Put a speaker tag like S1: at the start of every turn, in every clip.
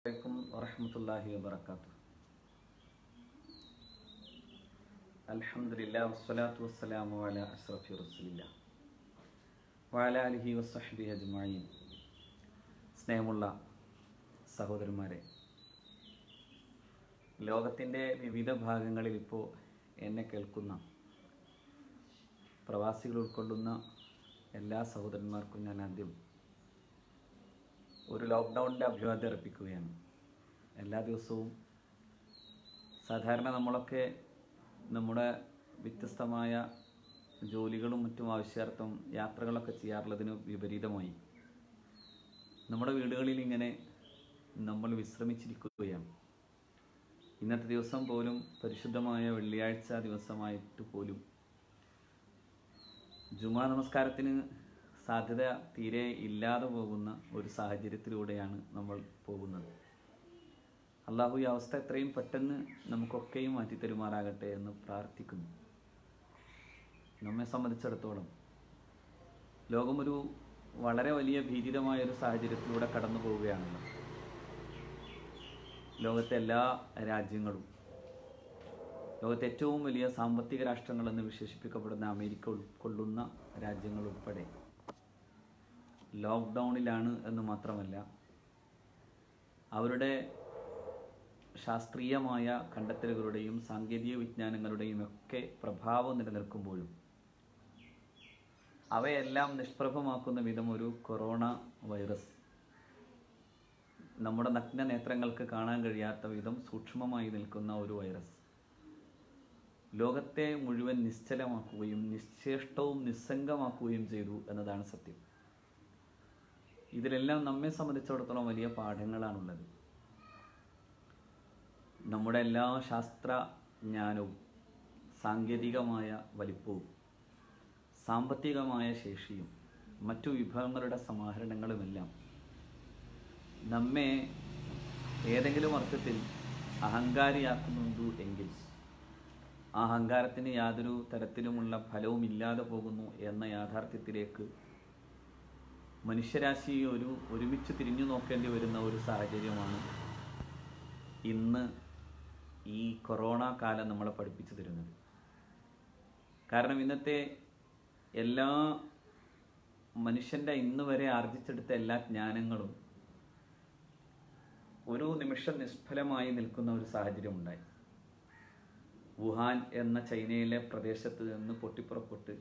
S1: അലൈക്കും വറഹമത്തല്ലാഹി വബർക്കാത്തു അൽഹംദുലില്ലാ വസ്സലാത്തു വസ്സലാമു അല അഷ്റഫി റസൂലില്ല വഅല അലിഹി വസ്സഹബി അജ്മഈൻ സ്നേഹമുള്ള സഹോദരന്മാരെ ലോകത്തിൻ്റെ വിവിധ ഭാഗങ്ങളിൽ ഇപ്പോൾ എന്നെ കേൾക്കുന്ന പ്രവാസികൾ ഉൾക്കൊള്ളുന്ന എല്ലാ സഹോദരന്മാർക്കും ഞാൻ ആദ്യം ഒരു ലോക്ക്ഡൗണിൻ്റെ അഭിവാദ്യം അർപ്പിക്കുകയാണ് എല്ലാ ദിവസവും സാധാരണ നമ്മളൊക്കെ നമ്മുടെ വ്യത്യസ്തമായ ജോലികളും മറ്റും ആവശ്യാർത്ഥം യാത്രകളൊക്കെ ചെയ്യാറുള്ളതിന് വിപരീതമായി നമ്മുടെ വീടുകളിൽ ഇങ്ങനെ നമ്മൾ വിശ്രമിച്ചിരിക്കുകയാണ് ഇന്നത്തെ ദിവസം പോലും പരിശുദ്ധമായ വെള്ളിയാഴ്ച ദിവസമായിട്ട് പോലും ജുമാ നമസ്കാരത്തിന് സാധ്യത തീരെ ഇല്ലാതെ പോകുന്ന ഒരു സാഹചര്യത്തിലൂടെയാണ് നമ്മൾ പോകുന്നത് അള്ളാഹു ഈ അവസ്ഥ എത്രയും പെട്ടെന്ന് നമുക്കൊക്കെയും മാറ്റി തരുമാറാകട്ടെ എന്ന് പ്രാർത്ഥിക്കുന്നു നമ്മെ സംബന്ധിച്ചിടത്തോളം ലോകമൊരു വളരെ വലിയ ഭീതിതമായ ഒരു സാഹചര്യത്തിലൂടെ കടന്നു പോവുകയാണല്ലോ ലോകത്തെ എല്ലാ രാജ്യങ്ങളും ലോകത്തെ ഏറ്റവും വലിയ സാമ്പത്തിക രാഷ്ട്രങ്ങളെന്ന് വിശേഷിപ്പിക്കപ്പെടുന്ന അമേരിക്ക ഉൾക്കൊള്ളുന്ന രാജ്യങ്ങൾ ഉൾപ്പെടെ ലോക്ക്ഡൗണിലാണ് എന്ന് മാത്രമല്ല അവരുടെ ശാസ്ത്രീയമായ കണ്ടെത്തലുകളുടെയും സാങ്കേതിക വിജ്ഞാനങ്ങളുടെയും ഒക്കെ പ്രഭാവം നിലനിൽക്കുമ്പോഴും അവയെല്ലാം നിഷ്പ്രഭമാക്കുന്ന വിധം ഒരു കൊറോണ വൈറസ് നമ്മുടെ നഗ്ന നേത്രങ്ങൾക്ക് കാണാൻ കഴിയാത്ത വിധം സൂക്ഷ്മമായി നിൽക്കുന്ന ഒരു വൈറസ് ലോകത്തെ മുഴുവൻ നിശ്ചലമാക്കുകയും നിശ്ചേഷ്ടവും നിസ്സംഗമാക്കുകയും ചെയ്തു എന്നതാണ് സത്യം ഇതിലെല്ലാം നമ്മെ സംബന്ധിച്ചിടത്തോളം വലിയ പാഠങ്ങളാണുള്ളത് നമ്മുടെ എല്ലാ ശാസ്ത്ര ജ്ഞാനവും സാങ്കേതികമായ വലിപ്പവും സാമ്പത്തികമായ ശേഷിയും മറ്റു വിഭവങ്ങളുടെ സമാഹരണങ്ങളുമെല്ലാം നമ്മെ ഏതെങ്കിലും അർത്ഥത്തിൽ അഹങ്കാരിയാക്കുന്നുണ്ടു എങ്കിൽ ആ അഹങ്കാരത്തിന് യാതൊരു തരത്തിലുമുള്ള ഫലവും ഇല്ലാതെ പോകുന്നു എന്ന യാഥാർത്ഥ്യത്തിലേക്ക് മനുഷ്യരാശി ഒരു ഒരുമിച്ച് തിരിഞ്ഞു നോക്കേണ്ടി വരുന്ന ഒരു സാഹചര്യമാണ് ഇന്ന് ഈ കൊറോണ കാലം നമ്മളെ പഠിപ്പിച്ചു തരുന്നത് കാരണം ഇന്നത്തെ എല്ലാ മനുഷ്യൻ്റെ ഇന്ന് വരെ ആർജിച്ചെടുത്ത എല്ലാ ജ്ഞാനങ്ങളും ഒരു നിമിഷം നിഷ്ഫലമായി നിൽക്കുന്ന ഒരു സാഹചര്യം ഉണ്ടായി വുഹാൻ എന്ന ചൈനയിലെ പ്രദേശത്ത് നിന്ന് പൊട്ടിപ്പുറപ്പെട്ട്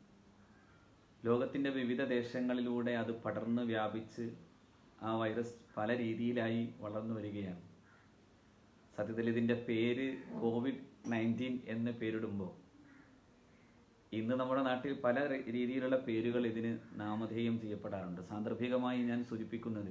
S1: ലോകത്തിൻ്റെ വിവിധ ദേശങ്ങളിലൂടെ അത് പടർന്ന് വ്യാപിച്ച് ആ വൈറസ് പല രീതിയിലായി വളർന്നു വരികയാണ് സത്യത്തിൽ ഇതിൻ്റെ പേര് കോവിഡ് നയൻറ്റീൻ എന്ന് പേരിടുമ്പോൾ ഇന്ന് നമ്മുടെ നാട്ടിൽ പല രീതിയിലുള്ള പേരുകൾ ഇതിന് നാമധേയം ചെയ്യപ്പെടാറുണ്ട് സാന്ദർഭികമായി ഞാൻ സൂചിപ്പിക്കുന്നത്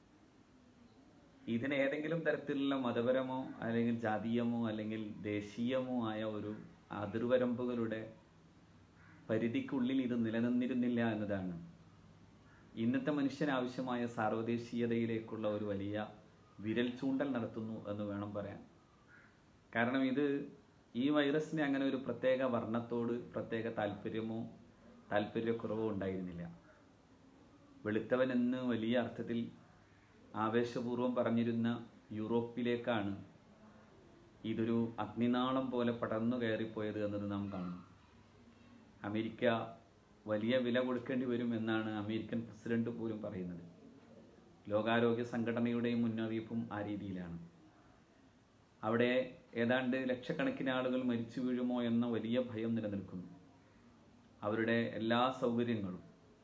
S1: ഇതിന് ഏതെങ്കിലും തരത്തിലുള്ള മതപരമോ അല്ലെങ്കിൽ ജാതീയമോ അല്ലെങ്കിൽ ദേശീയമോ ആയ ഒരു അതിർവരമ്പുകളുടെ പരിധിക്കുള്ളിൽ ഇത് നിലനിന്നിരുന്നില്ല എന്നതാണ് ഇന്നത്തെ മനുഷ്യന് ആവശ്യമായ സാർവദേശീയതയിലേക്കുള്ള ഒരു വലിയ വിരൽ ചൂണ്ടൽ നടത്തുന്നു എന്ന് വേണം പറയാൻ കാരണം ഇത് ഈ വൈറസിന് അങ്ങനെ ഒരു പ്രത്യേക വർണ്ണത്തോട് പ്രത്യേക താല്പര്യമോ താല്പര്യക്കുറവോ ഉണ്ടായിരുന്നില്ല വെളുത്തവൻ എന്ന് വലിയ അർത്ഥത്തിൽ ആവേശപൂർവ്വം പറഞ്ഞിരുന്ന യൂറോപ്പിലേക്കാണ് ഇതൊരു അഗ്നിനാളം പോലെ പടർന്നു കയറിപ്പോയത് എന്നത് നാം കാണുന്നു അമേരിക്ക വലിയ വില കൊടുക്കേണ്ടി വരും എന്നാണ് അമേരിക്കൻ പ്രസിഡന്റ് പോലും പറയുന്നത് ലോകാരോഗ്യ സംഘടനയുടെയും മുന്നറിയിപ്പും ആ രീതിയിലാണ് അവിടെ ഏതാണ്ട് ലക്ഷക്കണക്കിന് ആളുകൾ മരിച്ചു വീഴുമോ എന്ന വലിയ ഭയം നിലനിൽക്കുന്നു അവരുടെ എല്ലാ സൗകര്യങ്ങളും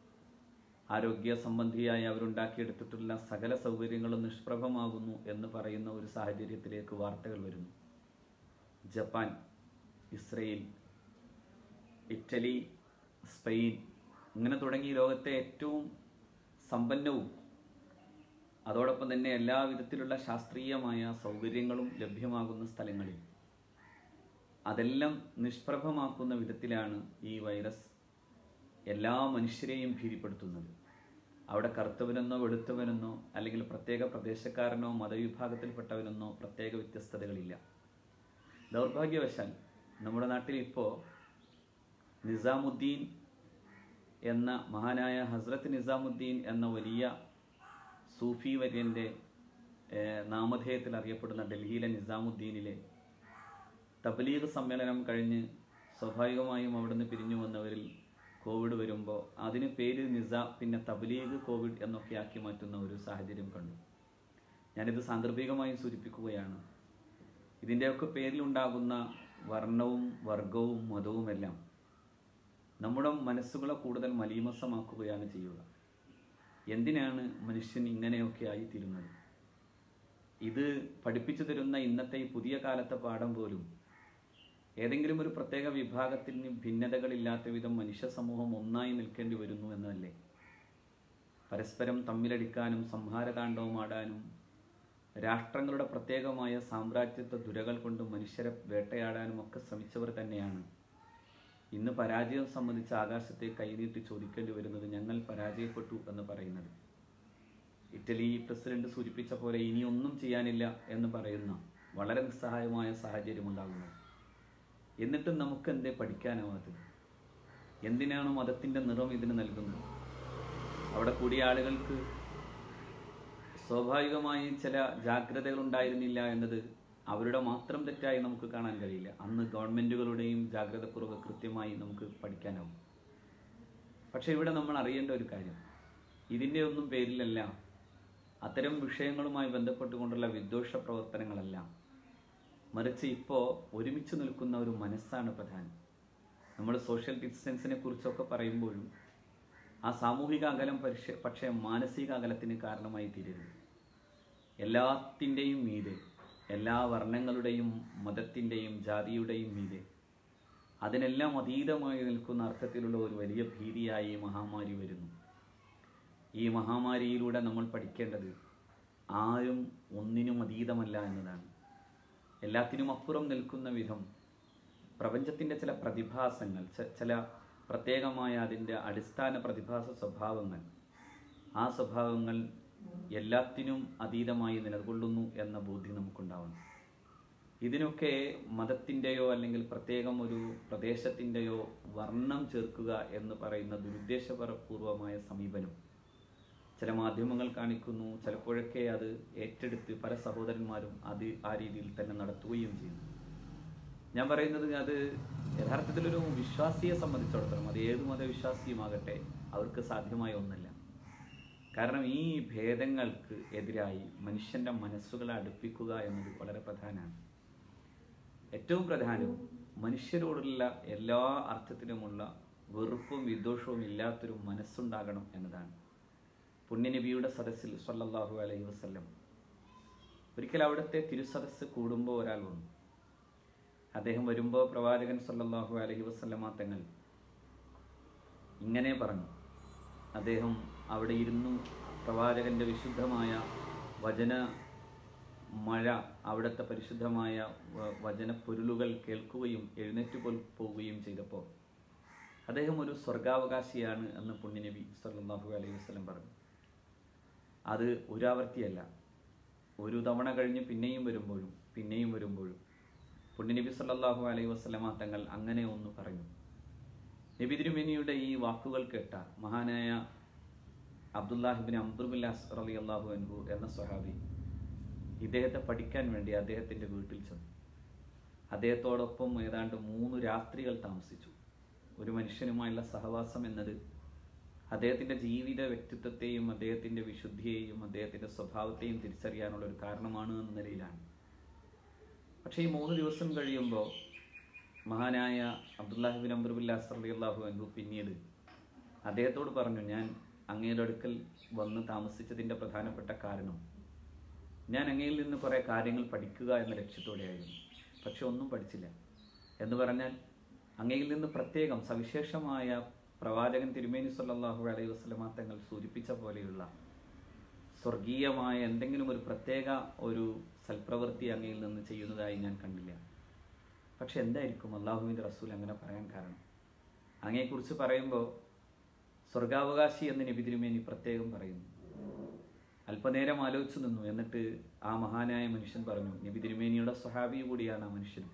S1: ആരോഗ്യ സംബന്ധിയായി അവരുണ്ടാക്കിയെടുത്തിട്ടുള്ള സകല സൗകര്യങ്ങളും നിഷ്പ്രഭമാകുന്നു എന്ന് പറയുന്ന ഒരു സാഹചര്യത്തിലേക്ക് വാർത്തകൾ വരുന്നു ജപ്പാൻ ഇസ്രയേൽ ഇറ്റലി സ്പെയിൻ ഇങ്ങനെ തുടങ്ങി ലോകത്തെ ഏറ്റവും സമ്പന്നവും അതോടൊപ്പം തന്നെ എല്ലാ വിധത്തിലുള്ള ശാസ്ത്രീയമായ സൗകര്യങ്ങളും ലഭ്യമാകുന്ന സ്ഥലങ്ങളിൽ അതെല്ലാം നിഷ്പ്രഭമാക്കുന്ന വിധത്തിലാണ് ഈ വൈറസ് എല്ലാ മനുഷ്യരെയും ഭീതിപ്പെടുത്തുന്നത് അവിടെ കറുത്തവനെന്നോ വെളുത്തവനെന്നോ അല്ലെങ്കിൽ പ്രത്യേക പ്രദേശക്കാരനോ മതവിഭാഗത്തിൽപ്പെട്ടവനെന്നോ പ്രത്യേക വ്യത്യസ്തതകളില്ല ദൗർഭാഗ്യവശാൽ നമ്മുടെ നാട്ടിൽ ഇപ്പോൾ നിസാമുദ്ദീൻ എന്ന മഹാനായ ഹസ്രത്ത് നിസാമുദ്ദീൻ എന്ന വലിയ സൂഫി വര്യൻ്റെ ഏഹ്, നാമധേയത്തിൽ അറിയപ്പെടുന്ന ഡൽഹിയിലെ നിസാമുദ്ദീനിലെ തബ്ലീഗ് സമ്മേളനം കഴിഞ്ഞ് സ്വാഭാവികമായും അവിടുന്ന് പിരിഞ്ഞു വന്നവരിൽ കോവിഡ് വരുമ്പോൾ അതിന് പേര് നിസ പിന്നെ തബ്ലീഗ് കോവിഡ് എന്നൊക്കെ ആക്കി മാറ്റുന്ന ഒരു സാഹചര്യം കണ്ടു ഞാനിത് സാന്ദർഭികമായി സൂചിപ്പിക്കുകയാണ് ഇതിൻ്റെയൊക്കെ പേരിലുണ്ടാകുന്ന വർണ്ണവും വർഗവും മതവുമെല്ലാം നമ്മുടെ മനസ്സുകളെ കൂടുതൽ മലീമസമാക്കുകയാണ് ചെയ്യുക എന്തിനാണ് മനുഷ്യൻ ഇങ്ങനെയൊക്കെ ആയിത്തീരുന്നത് ഇത് പഠിപ്പിച്ചു തരുന്ന ഇന്നത്തെ ഈ പുതിയ കാലത്തെ പാഠം പോലും ഏതെങ്കിലും ഒരു പ്രത്യേക വിഭാഗത്തിന് ഭിന്നതകളില്ലാത്ത വിധം മനുഷ്യ സമൂഹം ഒന്നായി നിൽക്കേണ്ടി വരുന്നു എന്നതല്ലേ പരസ്പരം തമ്മിലടിക്കാനും സംഹാരകാണ്ഡവും ആടാനും രാഷ്ട്രങ്ങളുടെ പ്രത്യേകമായ സാമ്രാജ്യത്വ ദുരകൾ കൊണ്ട് മനുഷ്യരെ വേട്ടയാടാനും ഒക്കെ ശ്രമിച്ചവർ തന്നെയാണ് ഇന്ന് പരാജയം സംബന്ധിച്ച് ആകാശത്തെ കൈനീട്ടി ചോദിക്കേണ്ടി വരുന്നത് ഞങ്ങൾ പരാജയപ്പെട്ടു എന്ന് പറയുന്നത് ഇറ്റലി പ്രസിഡന്റ് സൂചിപ്പിച്ച പോലെ ഇനിയൊന്നും ചെയ്യാനില്ല എന്ന് പറയുന്ന വളരെ നിസ്സഹായമായ സാഹചര്യം ഉണ്ടാകുന്നു എന്നിട്ടും നമുക്ക് എന്തേ പഠിക്കാനാവാത്തത് എന്തിനാണ് മതത്തിൻ്റെ നിറം ഇതിന് നൽകുന്നത് അവിടെ കൂടിയ ആളുകൾക്ക് സ്വാഭാവികമായി ചില ജാഗ്രതകൾ ഉണ്ടായിരുന്നില്ല എന്നത് അവരുടെ മാത്രം തെറ്റായി നമുക്ക് കാണാൻ കഴിയില്ല അന്ന് ഗവൺമെൻറ്റുകളുടെയും ജാഗ്രതക്കുറവ് കൃത്യമായി നമുക്ക് പഠിക്കാനാവും പക്ഷേ ഇവിടെ നമ്മൾ അറിയേണ്ട ഒരു കാര്യം ഇതിൻ്റെ ഒന്നും പേരിലല്ല അത്തരം വിഷയങ്ങളുമായി ബന്ധപ്പെട്ടുകൊണ്ടുള്ള വിദ്വേഷ പ്രവർത്തനങ്ങളല്ല മറിച്ച് ഇപ്പോൾ ഒരുമിച്ച് നിൽക്കുന്ന ഒരു മനസ്സാണ് പ്രധാനം നമ്മൾ സോഷ്യൽ ഡിസ്റ്റൻസിനെ കുറിച്ചൊക്കെ പറയുമ്പോഴും ആ സാമൂഹിക അകലം പക്ഷേ പക്ഷേ മാനസിക അകലത്തിന് കാരണമായി തീരരുത് എല്ലാത്തിൻ്റെയും മീതെ എല്ലാ വർണ്ണങ്ങളുടെയും മതത്തിൻ്റെയും ജാതിയുടെയും മീതെ അതിനെല്ലാം അതീതമായി നിൽക്കുന്ന അർത്ഥത്തിലുള്ള ഒരു വലിയ ഭീതിയായി ഈ മഹാമാരി വരുന്നു ഈ മഹാമാരിയിലൂടെ നമ്മൾ പഠിക്കേണ്ടത് ആരും ഒന്നിനും അതീതമല്ല എന്നതാണ് എല്ലാത്തിനും അപ്പുറം നിൽക്കുന്ന വിധം പ്രപഞ്ചത്തിൻ്റെ ചില പ്രതിഭാസങ്ങൾ ച- ചില പ്രത്യേകമായ അതിൻ്റെ അടിസ്ഥാന പ്രതിഭാസ സ്വഭാവങ്ങൾ ആ സ്വഭാവങ്ങൾ എല്ലാത്തിനും അതീതമായി നിലകൊള്ളുന്നു എന്ന ബോധ്യം നമുക്കുണ്ടാവണം ഇതിനൊക്കെ മതത്തിൻ്റെയോ അല്ലെങ്കിൽ പ്രത്യേകം ഒരു പ്രദേശത്തിൻ്റെയോ വർണ്ണം ചേർക്കുക എന്ന് പറയുന്ന ദുരുദ്ദേശപൂർവമായ സമീപനം ചില മാധ്യമങ്ങൾ കാണിക്കുന്നു ചിലപ്പോഴൊക്കെ അത് ഏറ്റെടുത്ത് പല സഹോദരന്മാരും അത് ആ രീതിയിൽ തന്നെ നടത്തുകയും ചെയ്യുന്നു ഞാൻ പറയുന്നത് അത് യഥാർത്ഥത്തിലൊരു വിശ്വാസിയെ സംബന്ധിച്ചിടത്തോളം അത് ഏത് മതവിശ്വാസിയുമാകട്ടെ അവർക്ക് സാധ്യമായ ഒന്നല്ല കാരണം ഈ ഭേദങ്ങൾക്ക് എതിരായി മനുഷ്യന്റെ മനസ്സുകളെ അടുപ്പിക്കുക എന്നത് വളരെ പ്രധാനമാണ് ഏറ്റവും പ്രധാനം മനുഷ്യരോടുള്ള എല്ലാ അർത്ഥത്തിലുമുള്ള വെറുപ്പും വിദ്വേഷവും ഇല്ലാത്തൊരു മനസ്സുണ്ടാകണം എന്നതാണ് പുണ്യനബിയുടെ സദസ്സിൽ സല്ലല്ലാഹു അലൈഹി വസല്ലം ഒരിക്കൽ അവിടുത്തെ തിരുസദസ്സ് കൂടുമ്പോൾ ഒരാൾ വന്നു അദ്ദേഹം വരുമ്പോൾ പ്രവാചകൻ സല്ലല്ലാഹു അലൈഹി വസല്ലമ തങ്ങൾ ഇങ്ങനെ പറഞ്ഞു അദ്ദേഹം അവിടെ ഇരുന്നു പ്രവാചകന്റെ വിശുദ്ധമായ വചന മഴ അവിടുത്തെ പരിശുദ്ധമായ വ- വചന പൊരുളുകൾ കേൾക്കുകയും എഴുന്നേറ്റ് പോ- പോവുകയും ചെയ്തപ്പോൾ അദ്ദേഹം ഒരു സ്വർഗാവകാശിയാണ് എന്ന് പുണ്യനബി സല്ലല്ലാഹു അലൈഹി വസല്ലം പറഞ്ഞു അത് ഒരാവർത്തിയല്ല ഒരു തവണ കഴിഞ്ഞ് പിന്നെയും വരുമ്പോഴും പിന്നെയും വരുമ്പോഴും പുണ്യനബി സല്ലല്ലാഹു അലൈഹി വസല്ലമ തങ്ങൾ അങ്ങനെ ഒന്ന് പറഞ്ഞു നബി തിരുമേനിയുടെ ഈ വാക്കുകൾ കേട്ട മഹാനായ അബ്ദുല്ലാഹിബിൻ അബ്ദുബില്ലാസ് റലി അള്ളാഹു അൻഹു എന്ന സ്വഹാബി ഇദ്ദേഹത്തെ പഠിക്കാൻ വേണ്ടി അദ്ദേഹത്തിൻ്റെ വീട്ടിൽ ചെന്നു അദ്ദേഹത്തോടൊപ്പം ഏതാണ്ട് മൂന്ന് രാത്രികൾ താമസിച്ചു ഒരു മനുഷ്യനുമായുള്ള സഹവാസം എന്നത് അദ്ദേഹത്തിൻ്റെ ജീവിത വ്യക്തിത്വത്തെയും അദ്ദേഹത്തിൻ്റെ വിശുദ്ധിയെയും അദ്ദേഹത്തിൻ്റെ സ്വഭാവത്തെയും തിരിച്ചറിയാനുള്ള ഒരു കാരണമാണ് എന്ന നിലയിലാണ് പക്ഷേ ഈ മൂന്ന് ദിവസം കഴിയുമ്പോൾ മഹാനായ അബ്ദുല്ലാഹിബിൻ അംബർബില്ലാസ് അലി അള്ളാഹു അൻഹു പിന്നീട് അദ്ദേഹത്തോട് പറഞ്ഞു ഞാൻ അങ്ങയുടെ അടുക്കൽ വന്ന് താമസിച്ചതിൻ്റെ പ്രധാനപ്പെട്ട കാരണം ഞാൻ അങ്ങയിൽ നിന്ന് കുറേ കാര്യങ്ങൾ പഠിക്കുക എന്ന ലക്ഷ്യത്തോടെയായിരുന്നു പക്ഷെ ഒന്നും പഠിച്ചില്ല എന്ന് പറഞ്ഞാൽ അങ്ങയിൽ നിന്ന് പ്രത്യേകം സവിശേഷമായ പ്രവാചകൻ തിരുമേനി സല്ലല്ലാഹു അലൈഹി വസല്ലമ തങ്ങൾ സൂചിപ്പിച്ച പോലെയുള്ള സ്വർഗീയമായ എന്തെങ്കിലും ഒരു പ്രത്യേക ഒരു സൽപ്രവൃത്തി അങ്ങയിൽ നിന്ന് ചെയ്യുന്നതായി ഞാൻ കണ്ടില്ല പക്ഷെ എന്തായിരിക്കും അള്ളാഹുവിൻ്റെ റസൂൽ അങ്ങനെ പറയാൻ കാരണം അങ്ങയെക്കുറിച്ച് പറയുമ്പോൾ സ്വർഗാവകാശി എന്ന് നബി തിരുമേനി പ്രത്യേകം പറയുന്നു അല്പനേരം ആലോചിച്ചു നിന്നു എന്നിട്ട് ആ മഹാനായ മനുഷ്യൻ പറഞ്ഞു നബി തിരുമേനിയുടെ സ്വഹാബി കൂടിയാണ് ആ മനുഷ്യൻ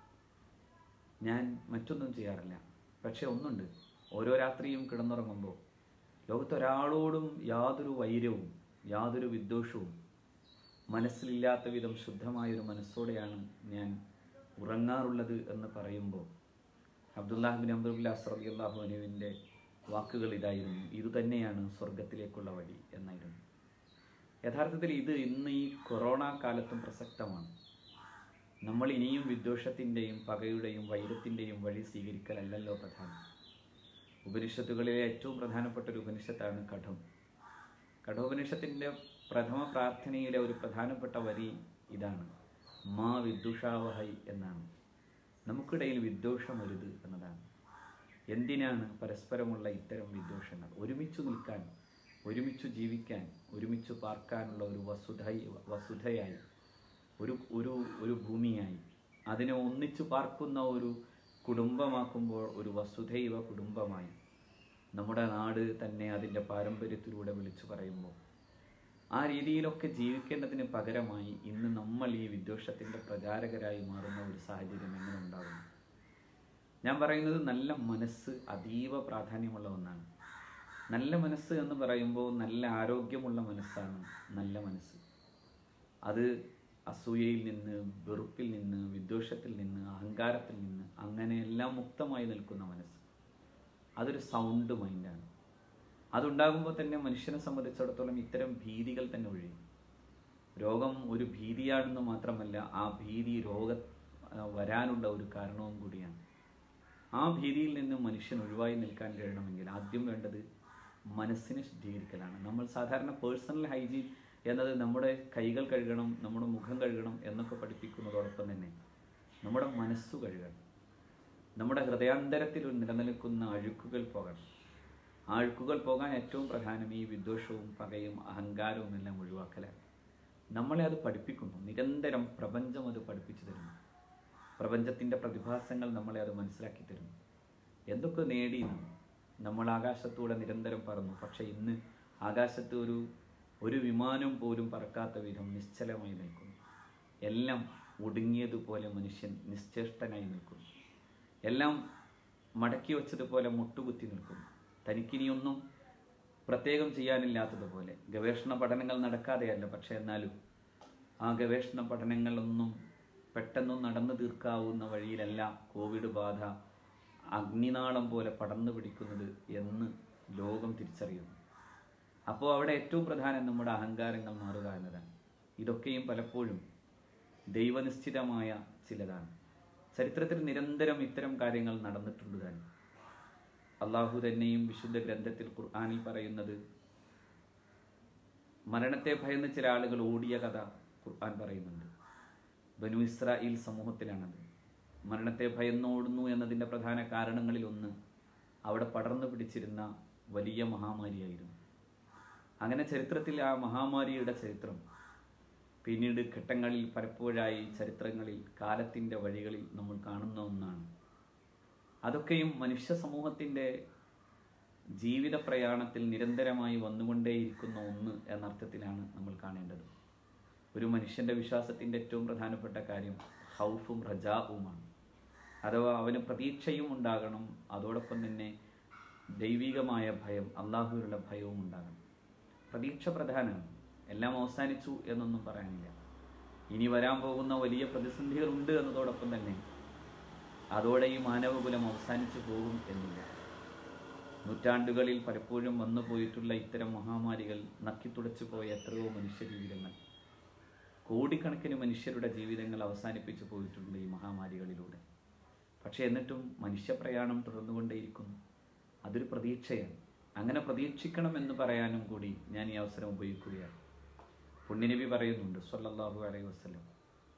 S1: ഞാൻ മറ്റൊന്നും ചെയ്യാറില്ല പക്ഷെ ഒന്നുണ്ട് ഓരോ രാത്രിയും കിടന്നുറങ്ങുമ്പോൾ ലോകത്തൊരാളോടും യാതൊരു വൈരവും യാതൊരു വിദ്വേഷവും മനസ്സിലില്ലാത്ത വിധം ശുദ്ധമായൊരു മനസ്സോടെയാണ് ഞാൻ ഉറങ്ങാറുള്ളത് എന്ന് പറയുമ്പോൾ അബ്ദുല്ലാഹിബിൻ അബ്ദുല്ല അസ്രദിയുല്ലാഹു അനുവിൻ്റെ വാക്കുകൾ ഇതായിരുന്നു ഇതുതന്നെയാണ് സ്വർഗത്തിലേക്കുള്ള വഴി എന്നായിരുന്നു യഥാർത്ഥത്തിൽ ഇത് ഇന്ന് ഈ കൊറോണ കാലത്തും പ്രസക്തമാണ് നമ്മൾ ഇനിയും വിദ്വേഷത്തിൻ്റെയും പകയുടെയും വൈരത്തിൻ്റെയും വഴി സ്വീകരിക്കലല്ലല്ലോ പ്രധാനം ഉപനിഷത്തുകളിലെ ഏറ്റവും പ്രധാനപ്പെട്ട ഒരു ഉപനിഷത്താണ് കഠം കഠോപനിഷത്തിൻ്റെ പ്രഥമ പ്രാർത്ഥനയിലെ ഒരു പ്രധാനപ്പെട്ട വരി ഇതാണ് മാ വിദ്വേഷാവഹൈ എന്നാണ് നമുക്കിടയിൽ വിദ്വേഷമരുത് എന്നതാണ് എന്തിനാണ് പരസ്പരമുള്ള ഇത്തരം വിദ്വേഷങ്ങൾ ഒരുമിച്ചു നിൽക്കാൻ ഒരുമിച്ചു ജീവിക്കാൻ ഒരുമിച്ചു പാർക്കാനുള്ള ഒരു വസുധ വസുധയായി ഒരു ഒരു ഒരു ഭൂമിയായി അതിനെ ഒന്നിച്ചു പാർക്കുന്ന ഒരു കുടുംബമാക്കുമ്പോൾ ഒരു വസുധൈവ കുടുംബമായി നമ്മുടെ നാട് തന്നെ അതിൻ്റെ പാരമ്പര്യത്തിലൂടെ വിളിച്ചു പറയുമ്പോൾ ആ രീതിയിലൊക്കെ ജീവിക്കേണ്ടതിന് പകരമായി ഇന്ന് നമ്മൾ ഈ വിദ്വേഷത്തിൻ്റെ പ്രചാരകരായി മാറുന്ന ഒരു സാഹചര്യം എങ്ങനെ ഉണ്ടാകുന്നു ഞാൻ പറയുന്നത് നല്ല മനസ്സ് അതീവ പ്രാധാന്യമുള്ള ഒന്നാണ് നല്ല മനസ്സ് എന്ന് പറയുമ്പോൾ നല്ല ആരോഗ്യമുള്ള മനസ്സാണ് നല്ല മനസ്സ് അത് അസൂയയിൽ നിന്ന് വെറുപ്പിൽ നിന്ന് വിദ്വേഷത്തിൽ നിന്ന് അഹങ്കാരത്തിൽ നിന്ന് അങ്ങനെയെല്ലാം മുക്തമായി നിൽക്കുന്ന മനസ്സ് അതൊരു സൗണ്ട് മൈൻഡാണ് അതുണ്ടാകുമ്പോൾ തന്നെ മനുഷ്യനെ സംബന്ധിച്ചിടത്തോളം ഇത്തരം ഭീതികൾ തന്നെ ഒഴിയും രോഗം ഒരു ഭീതിയാണെന്ന് മാത്രമല്ല ആ ഭീതി രോഗ വരാനുള്ള ഒരു കാരണവും കൂടിയാണ് ആ ഭീതിയിൽ നിന്ന് മനുഷ്യൻ ഒഴിവായി നിൽക്കാൻ കഴിയണമെങ്കിൽ ആദ്യം വേണ്ടത് മനസ്സിനെ ശുദ്ധീകരിക്കലാണ് നമ്മൾ സാധാരണ പേഴ്സണൽ ഹൈജീൻ എന്നത് നമ്മുടെ കൈകൾ കഴുകണം നമ്മുടെ മുഖം കഴുകണം എന്നൊക്കെ പഠിപ്പിക്കുന്നതോടൊപ്പം തന്നെ നമ്മുടെ മനസ്സു കഴുകണം നമ്മുടെ ഹൃദയാന്തരത്തിൽ നിലനിൽക്കുന്ന അഴുക്കുകൾ പോകണം ആ അഴുക്കുകൾ പോകാൻ ഏറ്റവും പ്രധാനം ഈ വിദ്വേഷവും പകയും അഹങ്കാരവും എല്ലാം ഒഴിവാക്കലാണ് നമ്മളെ അത് പഠിപ്പിക്കുന്നു നിരന്തരം പ്രപഞ്ചം അത് പഠിപ്പിച്ചു തരുന്നു പ്രപഞ്ചത്തിൻ്റെ പ്രതിഭാസങ്ങൾ നമ്മളെ അത് മനസ്സിലാക്കി തരുന്നു എന്തൊക്കെ നേടി നാം നമ്മൾ ആകാശത്തൂടെ നിരന്തരം പറന്നു പക്ഷെ ഇന്ന് ആകാശത്ത് ഒരു ഒരു വിമാനം പോലും പറക്കാത്ത വിധം നിശ്ചലമായി നിൽക്കുന്നു എല്ലാം ഒടുങ്ങിയതുപോലെ മനുഷ്യൻ നിശ്ചേഷ്ടനായി നിൽക്കുന്നു എല്ലാം മടക്കി വച്ചതുപോലെ മുട്ടുകുത്തി നിൽക്കുന്നു തനിക്കിനിയൊന്നും പ്രത്യേകം ചെയ്യാനില്ലാത്തതുപോലെ ഗവേഷണ പഠനങ്ങൾ നടക്കാതെയല്ല പക്ഷെ എന്നാലും ആ ഗവേഷണ പഠനങ്ങളൊന്നും പെട്ടെന്ന് നടന്നു തീർക്കാവുന്ന വഴിയിലല്ല കോവിഡ് ബാധ അഗ്നിനാളം പോലെ പടർന്നു പിടിക്കുന്നത് എന്ന് ലോകം തിരിച്ചറിയുന്നു അപ്പോൾ അവിടെ ഏറ്റവും പ്രധാനം നമ്മുടെ അഹങ്കാരങ്ങൾ മാറുക എന്നതാണ് ഇതൊക്കെയും പലപ്പോഴും ദൈവനിശ്ചിതമായ ചിലതാണ് ചരിത്രത്തിൽ നിരന്തരം ഇത്തരം കാര്യങ്ങൾ നടന്നിട്ടുണ്ട് തന്നെ അള്ളാഹു തന്നെയും വിശുദ്ധ ഗ്രന്ഥത്തിൽ ഖുർആാനിൽ പറയുന്നത് മരണത്തെ ഭയന്ന് ചില ആളുകൾ ഓടിയ കഥ ഖുർആൻ പറയുന്നുണ്ട് ബനു ഇസ്രായേൽ സമൂഹത്തിലാണത് മരണത്തെ ഭയന്നോടുന്നു എന്നതിൻ്റെ പ്രധാന കാരണങ്ങളിൽ ഒന്ന് അവിടെ പടർന്നു പിടിച്ചിരുന്ന വലിയ മഹാമാരിയായിരുന്നു അങ്ങനെ ചരിത്രത്തിൽ ആ മഹാമാരിയുടെ ചരിത്രം പിന്നീട് ഘട്ടങ്ങളിൽ പലപ്പോഴായി ചരിത്രങ്ങളിൽ കാലത്തിൻ്റെ വഴികളിൽ നമ്മൾ കാണുന്ന ഒന്നാണ് അതൊക്കെയും മനുഷ്യ സമൂഹത്തിൻ്റെ ജീവിത പ്രയാണത്തിൽ നിരന്തരമായി വന്നുകൊണ്ടേയിരിക്കുന്ന ഒന്ന് എന്നർത്ഥത്തിലാണ് നമ്മൾ കാണേണ്ടത് ഒരു മനുഷ്യൻ്റെ വിശ്വാസത്തിൻ്റെ ഏറ്റവും പ്രധാനപ്പെട്ട കാര്യം ഹൗഫും റജാവുമാണ് അഥവാ അവന് പ്രതീക്ഷയും ഉണ്ടാകണം അതോടൊപ്പം തന്നെ ദൈവികമായ ഭയം അള്ളാഹുവിനുള്ള ഭയവും ഉണ്ടാകണം പ്രതീക്ഷ പ്രധാനമാണ് എല്ലാം അവസാനിച്ചു എന്നൊന്നും പറയാനില്ല ഇനി വരാൻ പോകുന്ന വലിയ പ്രതിസന്ധികളുണ്ട് എന്നതോടൊപ്പം തന്നെ അതോടെ ഈ മാനവകുലം അവസാനിച്ചു പോകും എന്നില്ല നൂറ്റാണ്ടുകളിൽ പലപ്പോഴും വന്നു പോയിട്ടുള്ള ഇത്തരം മഹാമാരികൾ നക്കിത്തുടച്ചു പോയ എത്രയോ മനുഷ്യ ജീവിതങ്ങൾ കോടിക്കണക്കിന് മനുഷ്യരുടെ ജീവിതങ്ങൾ അവസാനിപ്പിച്ചു പോയിട്ടുണ്ട് ഈ മഹാമാരികളിലൂടെ പക്ഷേ എന്നിട്ടും മനുഷ്യപ്രയാണം തുടർന്നുകൊണ്ടേയിരിക്കുന്നു അതൊരു പ്രതീക്ഷയാണ് അങ്ങനെ പ്രതീക്ഷിക്കണം എന്ന് പറയാനും കൂടി ഞാൻ ഈ അവസരം ഉപയോഗിക്കുകയാണ് പുണ്യനബി പറയുന്നുണ്ട് സല്ലല്ലാഹു അലൈഹി വസല്ലം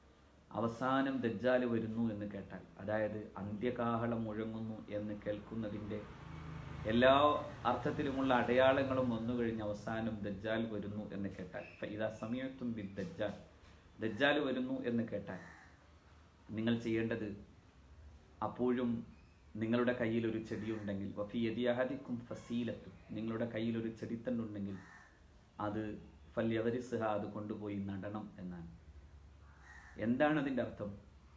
S1: അവസാനം ദജ്ജാല് വരുന്നു എന്ന് കേട്ടാൽ അതായത് അന്ത്യകാഹളം മുഴങ്ങുന്നു എന്ന് കേൾക്കുന്നതിൻ്റെ എല്ലാ അർത്ഥത്തിലുമുള്ള അടയാളങ്ങളും വന്നു കഴിഞ്ഞ് അവസാനം ദജ്ജാൽ വരുന്നു എന്ന് കേട്ടാൽ ഇതാ സമയത്തും ബി ദജ്ജാൽ ദജ്ജാൽ വരുന്നു എന്ന് കേട്ടാൽ നിങ്ങൾ ചെയ്യേണ്ടത് അപ്പോഴും നിങ്ങളുടെ കയ്യിൽ ഒരു ചെടിയുണ്ടെങ്കിൽ വഫി യതിയാഹദിക്കും ഫസീലത്തും നിങ്ങളുടെ കയ്യിൽ ഒരു ചെടിത്തണ്ടുണ്ടെങ്കിൽ അത് ഫല്യവരിസ്ഹ അത് കൊണ്ടുപോയി നടണം എന്നാണ് എന്താണ് അതിൻ്റെ അർത്ഥം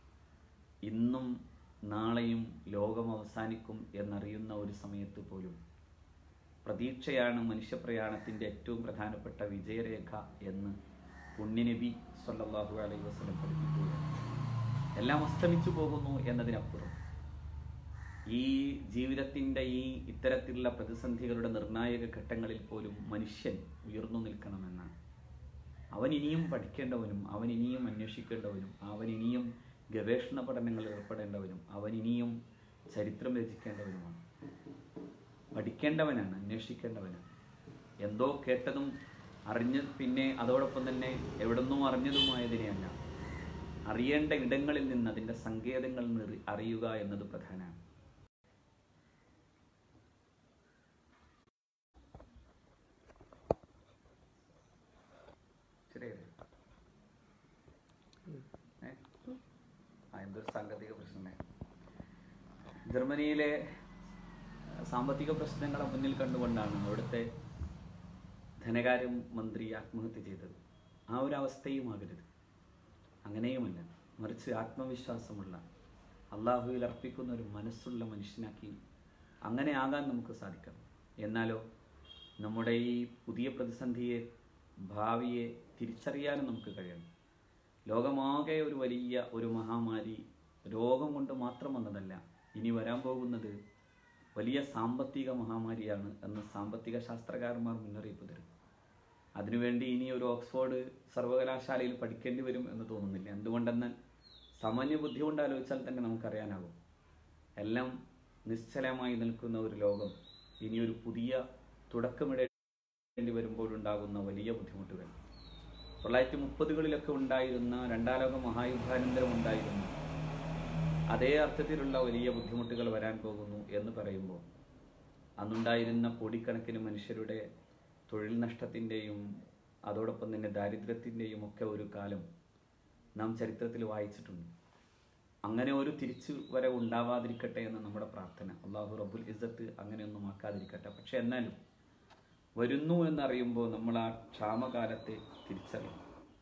S1: ഇന്നും നാളെയും ലോകം അവസാനിക്കും എന്നറിയുന്ന ഒരു സമയത്ത് പോലും പ്രതീക്ഷയാണ് മനുഷ്യപ്രയാണത്തിൻ്റെ ഏറ്റവും പ്രധാനപ്പെട്ട വിജയരേഖ എന്ന് പുണ്യനബി സല്ലല്ലാഹു അലൈഹി വസല്ലം പഠിപ്പിക്കുകയാണ് എല്ലാം അസ്തമിച്ചു പോകുന്നു എന്നതിനപ്പുറം ഈ ജീവിതത്തിൻ്റെ ഈ ഇത്തരത്തിലുള്ള പ്രതിസന്ധികളുടെ നിർണായക ഘട്ടങ്ങളിൽ പോലും മനുഷ്യൻ ഉയർന്നു നിൽക്കണമെന്നാണ് അവൻ ഇനിയും പഠിക്കേണ്ടവനും അവൻ ഇനിയും അന്വേഷിക്കേണ്ടവനും അവൻ ഇനിയും ഗവേഷണ പഠനങ്ങളിൽ ഏർപ്പെടേണ്ടവനും അവൻ ഇനിയും ചരിത്രം രചിക്കേണ്ടവനുമാണ് പഠിക്കേണ്ടവനാണ് അന്വേഷിക്കേണ്ടവനാണ് എന്തോ കേട്ടതും അറിഞ്ഞ പിന്നെ അതോടൊപ്പം തന്നെ എവിടുന്നോ അറിഞ്ഞതുമായതിനെയല്ല അറിയേണ്ട ഇടങ്ങളിൽ നിന്ന് അതിൻ്റെ സങ്കേതങ്ങൾ നിറി- അറിയുക എന്നത് പ്രധാനമാണ് ശരിയല്ലേ ഏ? ആ എന്തൊരു സാങ്കേതിക പ്രശ്നമേ ജർമ്മനിയിലെ അഹ്, സാമ്പത്തിക പ്രശ്നങ്ങളെ മുന്നിൽ കണ്ടുകൊണ്ടാണ് അവിടുത്തെ ധനകാര്യ മന്ത്രി ആത്മഹത്യ ചെയ്തത് ആ ഒരു അവസ്ഥയുമാകരുത് അങ്ങനെയുമല്ല മറിച്ച് ആത്മവിശ്വാസമുള്ള അള്ളാഹുവിൽ അർപ്പിക്കുന്ന ഒരു മനസ്സുള്ള മനുഷ്യനാക്കി അങ്ങനെ ആകാൻ നമുക്ക് സാധിക്കണം എന്നാലോ നമ്മുടെ ഈ പുതിയ പ്രതിസന്ധിയെ ഭാവിയെ തിരിച്ചറിയാനും നമുക്ക് കഴിയണം ലോകമാകെ ഒരു വലിയ ഒരു മഹാമാരി രോഗം കൊണ്ട് മാത്രം വന്നതല്ല ഇനി വരാൻ പോകുന്നത് വലിയ സാമ്പത്തിക മഹാമാരിയാണ് എന്ന് സാമ്പത്തിക ശാസ്ത്രകാരന്മാർ മുന്നറിയിപ്പ് തരും അതിനുവേണ്ടി ഇനി ഒരു ഓക്സ്ഫോർഡ് സർവകലാശാലയിൽ പഠിക്കേണ്ടി വരും എന്ന് തോന്നുന്നില്ല എന്തുകൊണ്ടെന്നാൽ സാമാന്യ ബുദ്ധി കൊണ്ട് ആലോചിച്ചാൽ തന്നെ നമുക്കറിയാനാകും എല്ലാം നിശ്ചലമായി നിൽക്കുന്ന ഒരു ലോകം ഇനി ഒരു പുതിയ തുടക്കമിടേണ്ടി വരുമ്പോഴുണ്ടാകുന്ന വലിയ ബുദ്ധിമുട്ടുകൾ തൊള്ളായിരത്തി മുപ്പതുകളിലൊക്കെ ഉണ്ടായിരുന്ന രണ്ടാം ലോക മഹായുദ്ധാനന്തരം ഉണ്ടായിരുന്ന അതേ അർത്ഥത്തിലുള്ള വലിയ ബുദ്ധിമുട്ടുകൾ വരാൻ പോകുന്നു എന്ന് പറയുമ്പോൾ അന്നുണ്ടായിരുന്ന കോടിക്കണക്കിന് മനുഷ്യരുടെ തൊഴിൽ നഷ്ടത്തിൻ്റെയും അതോടൊപ്പം തന്നെ ദാരിദ്ര്യത്തിൻ്റെയും ഒക്കെ ഒരു കാലം നാം ചരിത്രത്തിൽ വായിച്ചിട്ടുണ്ട് അങ്ങനെ ഒരു തിരിച്ചു വരവ് ഉണ്ടാവാതിരിക്കട്ടെ എന്ന് നമ്മുടെ പ്രാർത്ഥന അള്ളാഹു റബ്ബുൽ ഇസ്സത്ത് അങ്ങനെയൊന്നും ആക്കാതിരിക്കട്ടെ പക്ഷെ എന്നാലും വരുന്നു എന്നറിയുമ്പോൾ നമ്മൾ ആ ക്ഷാമകാലത്തെ തിരിച്ചറിയും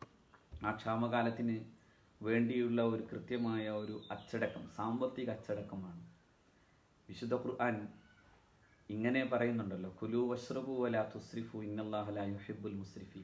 S1: ആ ക്ഷാമകാലത്തിന് വേണ്ടിയുള്ള ഒരു കൃത്യമായ ഒരു അച്ചടക്കം സാമ്പത്തിക അച്ചടക്കമാണ് വിശുദ്ധ ഖുർആൻ ഇങ്ങനെ പറയുന്നുണ്ടല്ലോ കുലു വഷ്റബു വല തുസ്രിഫു ഇന്നല്ലാഹല യുഹിബുൽ മുസ്രിഫി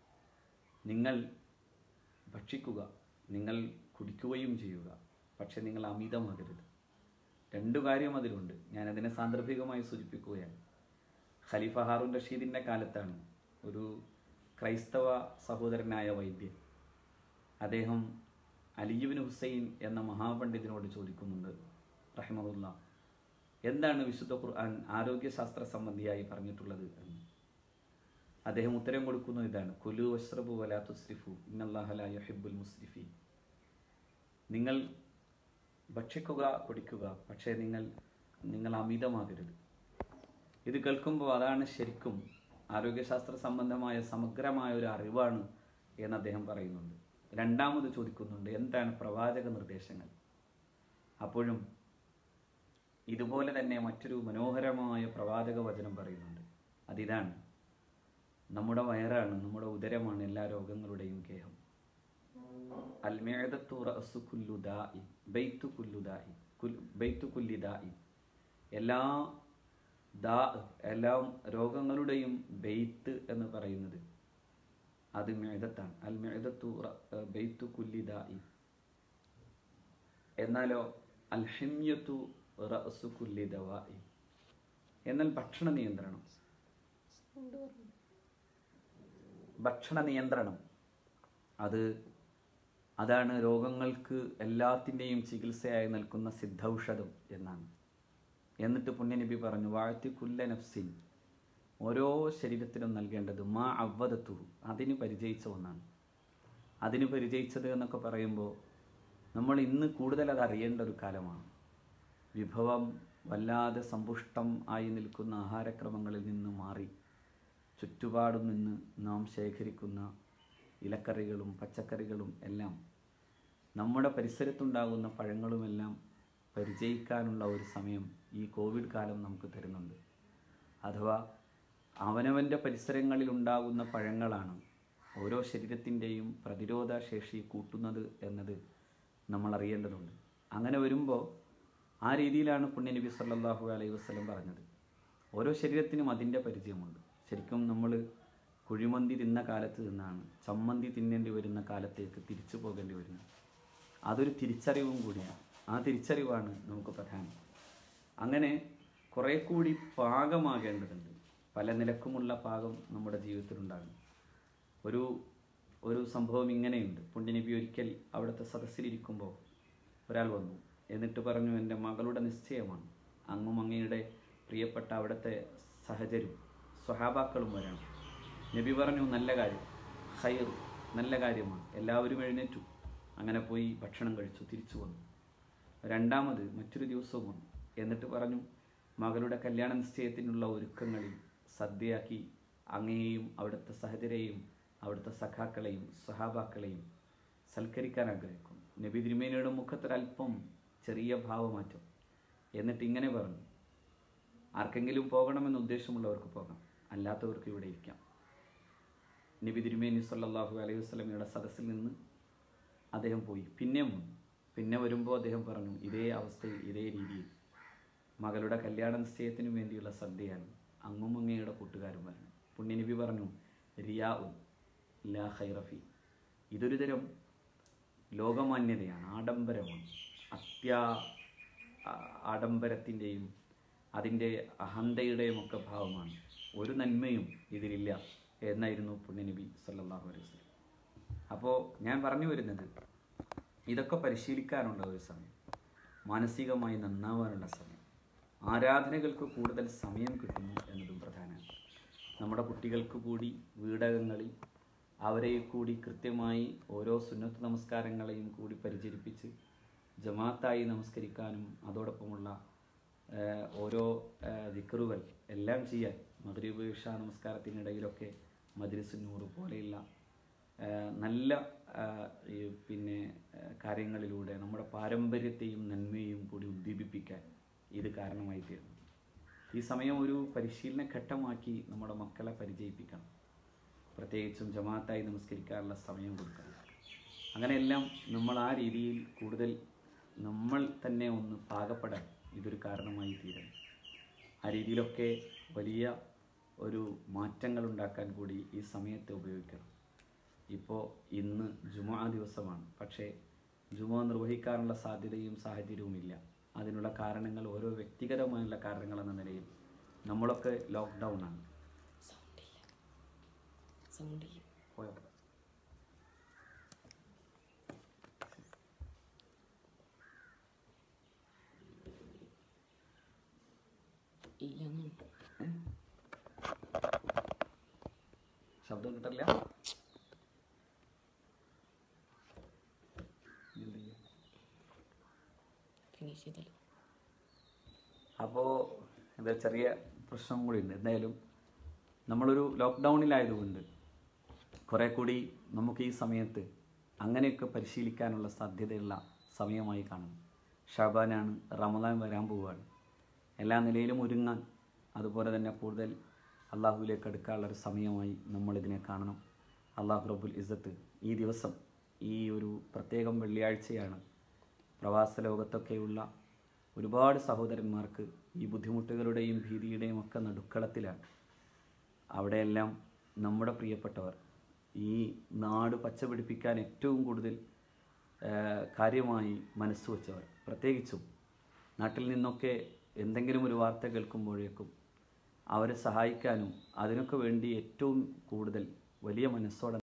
S1: നിങ്ങൾ ഭക്ഷിക്കുക നിങ്ങൾ കുടിക്കുകയും ചെയ്യുക പക്ഷെ നിങ്ങൾ അമിതമാകരുത് രണ്ടു കാര്യം അതിലുണ്ട് ഞാനതിനെ സാന്ദർഭികമായി സൂചിപ്പിക്കുകയാണ് ഖലീഫ ഹാറൂൻ റഷീദിൻ്റെ കാലത്താണ് ഒരു ക്രൈസ്തവ സഹോദരനായ വൈദ്യൻ അദ്ദേഹം അലിയുബിൻ ഹുസൈൻ എന്ന മഹാപണ്ഡിതനോട് ചോദിക്കുന്നുണ്ട് റഹിമഹുല്ല എന്താണ് വിശുദ്ധ ഖുർആൻ ആരോഗ്യശാസ്ത്ര സംബന്ധിയായി പറഞ്ഞിട്ടുള്ളത് എന്ന് അദ്ദേഹം ഉത്തരം കൊടുക്കുന്നത് ഇതാണ് കുലു വഷ്റബു വലാ തുസ്രിഫു ഇന്നല്ലാഹല യുഹിബ്ബുൽ മുസ്രിഫി നിങ്ങൾ ഭക്ഷിക്കുക കുടിക്കുക പക്ഷേ നിങ്ങൾ നിങ്ങൾ അമിതമാകരുത് ഇത് കേൾക്കുമ്പോൾ അതാണ് ശരിക്കും ആരോഗ്യശാസ്ത്ര സംബന്ധമായ സമഗ്രമായ ഒരു അറിവാണ് എന്ന് അദ്ദേഹം പറയുന്നുണ്ട് രണ്ടാമത് ചോദിക്കുന്നുണ്ട് എന്താണ് പ്രവാചക നിർദ്ദേശങ്ങൾ അപ്പോഴും ഇതുപോലെ തന്നെ മറ്റൊരു മനോഹരമായ പ്രവാചക വചനം പറയുന്നുണ്ട് അതിതാണ് നമ്മുടെ വയറാണ് നമ്മുടെ ഉദരമാണ് എല്ലാ രോഗങ്ങളുടെയും ഗേഹം അൽമേദത്തു റഅസു കുല്ലു ദാഇ ബൈത്തു കുല്ലു ദാഇ കുൽ- ബൈത്തു കുല്ലി ദാഇ എല്ലാ ദാ എല്ലാ രോഗങ്ങളുടെയും ബെയ്ത്ത് എന്ന് പറയുന്നത് അത് മേദത്താണ് അൽ മേദത്തു റ- ബെയ്ത്തു കുല്ലി ദാഇ എന്നാലോ അൽ ഹിമ്യത്തു റഅസു കുല്ലി ദവാഇ എന്നാൽ ഭക്ഷണ നിയന്ത്രണം ഭക്ഷണ നിയന്ത്രണം അത് അതാണ് രോഗങ്ങൾക്ക് എല്ലാത്തിൻ്റെയും ചികിത്സയായി നിൽക്കുന്ന സിദ്ധൌഷധം എന്നാണ് എന്നിട്ട് പുണ്യനബി പറഞ്ഞു വാഴ്ത്തി കുല്ല നഫ്സിൻ ഓരോ ശരീരത്തിനും നൽകേണ്ടത് മാ അവദത്തു അതിന് പരിചയിച്ച ഒന്നാണ് അതിന് പരിചയിച്ചത് എന്നൊക്കെ പറയുമ്പോൾ നമ്മൾ ഇന്ന് കൂടുതൽ അത് അറിയേണ്ട ഒരു കാലമാണ് വിഭവം വല്ലാതെ സമ്പുഷ്ടം ആയി നിൽക്കുന്ന ആഹാരക്രമങ്ങളിൽ നിന്ന് മാറി ചുറ്റുപാടും നിന്ന് നാം ശേഖരിക്കുന്ന ഇലക്കറികളും പച്ചക്കറികളും എല്ലാം നമ്മുടെ പരിസരത്തുണ്ടാകുന്ന പഴങ്ങളുമെല്ലാം പരിചയിക്കാനുള്ള ഒരു സമയം ഈ കോവിഡ് കാലം നമുക്ക് തരുന്നുണ്ട് അഥവാ അവനവൻ്റെ പരിസരങ്ങളിൽ ഉണ്ടാകുന്ന പഴങ്ങളാണ് ഓരോ ശരീരത്തിൻ്റെയും പ്രതിരോധ ശേഷി കൂട്ടുന്നത് എന്നത് നമ്മൾ അറിയേണ്ടതുണ്ട് അങ്ങനെ വരുമ്പോൾ ആ രീതിയിലാണ് പുണ്യനബി സല്ലല്ലാഹു അലൈഹി വസല്ലം പറഞ്ഞത് ഓരോ ശരീരത്തിനും അതിൻ്റെ പരിചയമുണ്ട് ശരിക്കും നമ്മൾ കുഴിമന്തി തിന്ന കാലത്ത് നിന്നാണ് ചമ്മന്തി തിന്നേണ്ടി വരുന്ന കാലത്തേക്ക് തിരിച്ചു പോകേണ്ടി വരുന്നത് അതൊരു തിരിച്ചറിവും കൂടിയാണ് ആ തിരിച്ചറിവാണ് നമുക്ക് പ്രധാനം അങ്ങനെ കുറേ കൂടി പാകമാകേണ്ടതുണ്ട് പല നിലക്കുമുള്ള പാകം നമ്മുടെ ജീവിതത്തിലുണ്ടാകും ഒരു ഒരു സംഭവം ഇങ്ങനെയുണ്ട് പുണ്യനബി ഒരിക്കൽ അവിടുത്തെ സദസ്സിലിരിക്കുമ്പോൾ ഒരാൾ വന്നു എന്നിട്ട് പറഞ്ഞു എൻ്റെ മകളുടെ നിശ്ചയമാണ് അങ്ങും അങ്ങയുടെ പ്രിയപ്പെട്ട അവിടുത്തെ സഹചരും സ്വഹാബാക്കളും വരണം നബി പറഞ്ഞു നല്ല കാര്യം ഹൈർ നല്ല കാര്യമാണ് എല്ലാവരും എഴുന്നേറ്റു അങ്ങനെ പോയി ഭക്ഷണം കഴിച്ചു തിരിച്ചു വന്നു രണ്ടാമത് മറ്റൊരു ദിവസവും വന്നു എന്നിട്ട് പറഞ്ഞു മകളുടെ കല്യാണ നിശ്ചയത്തിനുള്ള ഒരുക്കങ്ങളിൽ സദ്യയാക്കി അങ്ങയെയും അവിടുത്തെ സഹചരെയും അവിടുത്തെ സഖാക്കളെയും സഹാബാക്കളെയും സൽക്കരിക്കാൻ ആഗ്രഹിക്കുന്നു നബി തിരുമേനിയുടെ മുഖത്തൊരല്പം ചെറിയ ഭാവമാറ്റം എന്നിട്ട് ഇങ്ങനെ പറഞ്ഞു ആർക്കെങ്കിലും പോകണമെന്ന് ഉദ്ദേശമുള്ളവർക്ക് പോകാം അല്ലാത്തവർക്ക് ഇവിടെ ഇരിക്കാം നബി തിരുമേനി സല്ലല്ലാഹു അലൈഹി വസല്ലമയുടെ സദസ്സിൽ നിന്ന് അദ്ദേഹം പോയി പിന്നെയും വന്നു പിന്നെ വരുമ്പോൾ അദ്ദേഹം പറഞ്ഞു ഇതേ അവസ്ഥയിൽ ഇതേ രീതിയിൽ മകളുടെ കല്യാണ നിശ്ചയത്തിനു വേണ്ടിയുള്ള സദ്യയാണ് അങ്ങും അങ്ങയുടെ കൂട്ടുകാരും വരണം പുണ്യനബി പറഞ്ഞു റിയാ ഉൻ ലാ ഖൈറഫി ഇതൊരു തരം ലോകമാന്യതയാണ് ആഡംബരമാണ് അത്യാ ആ- ആഡംബരത്തിൻ്റെയും അതിൻ്റെ അഹന്തയുടെയും ഒക്കെ ഭാവമാണ് ഒരു നന്മയും ഇതിലില്ല എന്നായിരുന്നു പുണ്യനബി സല്ലല്ലാഹു അലൈഹി വസല്ലം അപ്പോൾ ഞാൻ പറഞ്ഞു വരുന്നത് ഇതൊക്കെ പരിശീലിക്കാനുള്ള ഒരു സമയം മാനസികമായി നന്നാവാനുള്ള സമയം ആരാധനകൾക്ക് കൂടുതൽ സമയം കിട്ടുന്നു എന്നതും പ്രധാനമാണ് നമ്മുടെ കുട്ടികൾക്ക് കൂടി വീടകങ്ങളിൽ അവരെ കൂടി കൃത്യമായി ഓരോ സുന്നത്ത് നമസ്കാരങ്ങളെയും കൂടി പരിചരിപ്പിച്ച് ജമാഅത്തായി നമസ്കരിക്കാനും അതോടൊപ്പമുള്ള ഏഹ്, ഓരോ ഏഹ്, ദിക്റുകൾ എല്ലാം ചെയ്യാൻ മഗ്രിബ് ഇഷ നമസ്കാരത്തിനിടയിലൊക്കെ മദ്രസുന്നൂറ് പോലെയുള്ള ഏഹ്, നല്ല ഏഹ്, ഈ പിന്നെ ഏഹ്, കാര്യങ്ങളിലൂടെ നമ്മുടെ പാരമ്പര്യത്തെയും നന്മയും കൂടി ഉദ്ദീപിപ്പിക്കാൻ ഇത് കാരണമായി തീരുന്നു ഈ സമയം ഒരു പരിശീലന ഘട്ടമാക്കി നമ്മുടെ മക്കളെ പരിചയിപ്പിക്കണം പ്രത്യേകിച്ചും ജമാഅത്തായി നമസ്കരിക്കാനുള്ള സമയം കൊടുക്കണം അങ്ങനെയെല്ലാം നമ്മൾ ആ രീതിയിൽ കൂടുതൽ നമ്മൾ തന്നെ ഒന്ന് പാകപ്പെടാൻ ഇതൊരു കാരണമായി തീരണം ആ രീതിയിലൊക്കെ വലിയ ഒരു മാറ്റങ്ങൾ ഉണ്ടാക്കാൻ കൂടി ഈ സമയത്തെ ഉപയോഗിക്കണം ഇപ്പോൾ ഇന്ന് ജുമാ ദിവസമാണ് പക്ഷേ ജുമാ നിർവഹിക്കാനുള്ള സാധ്യതയും സാഹചര്യവും ഇല്ല അതിനുള്ള കാരണങ്ങൾ ഓരോ വ്യക്തിഗതമായുള്ള കാരണങ്ങൾ എന്ന നിലയിൽ നമ്മളൊക്കെ ലോക്ക്ഡൗൺ ആണ്
S2: സൗണ്ട് ചെയ്യും
S1: പോയോ
S2: ഇല്ലെന്നാണ്
S1: ശബ്ദം കിട്ടില്ല എന്ത് ചെയ്യാ?
S2: ഫിനിഷ് ചെയ്തല്ലോ
S1: അപ്പോൾ ഇത് ചെറിയ പ്രശ്നം കൂടി ഉണ്ട് എന്തായാലും നമ്മളൊരു ലോക്ക്ഡൗണിലായതുകൊണ്ട് കുറേ കൂടി നമുക്ക് ഈ സമയത്ത് അങ്ങനെയൊക്കെ പരിശീലിക്കാനുള്ള സാധ്യതയുള്ള സമയമായി കാണുന്നു ഷാബാനാണ് റമദാൻ വരാൻ പോവുകയാണ് എല്ലാ നിലയിലും ഒരുങ്ങാൻ അതുപോലെ തന്നെ കൂടുതൽ അള്ളാഹുവിലേക്ക് അടുക്കാനുള്ള ഒരു സമയമായി നമ്മളിതിനെ കാണണം അള്ളാഹു റബ്ബുൽ ഇസ്സത്ത് ഈ ദിവസം ഈ ഒരു പ്രത്യേകം വെള്ളിയാഴ്ചയാണ് പ്രവാസ ലോകത്തൊക്കെയുള്ള ഒരുപാട് സഹോദരന്മാർക്ക് ഈ ബുദ്ധിമുട്ടുകളുടെയും ഭീതിയുടെയും ഒക്കെ നടുക്കളത്തിലാണ് അവിടെയെല്ലാം നമ്മുടെ പ്രിയപ്പെട്ടവർ ഈ നാട് പച്ചപിടിപ്പിക്കാൻ ഏറ്റവും കൂടുതൽ ആ, കാര്യമായി മനസ്സ് വച്ചവർ പ്രത്യേകിച്ചും നാട്ടിൽ നിന്നൊക്കെ എന്തെങ്കിലും ഒരു വാർത്ത കേൾക്കുമ്പോഴേക്കും അവരെ സഹായിക്കാനും അതിനൊക്കെ വേണ്ടി ഏറ്റവും കൂടുതൽ വലിയ മനസ്സോടെ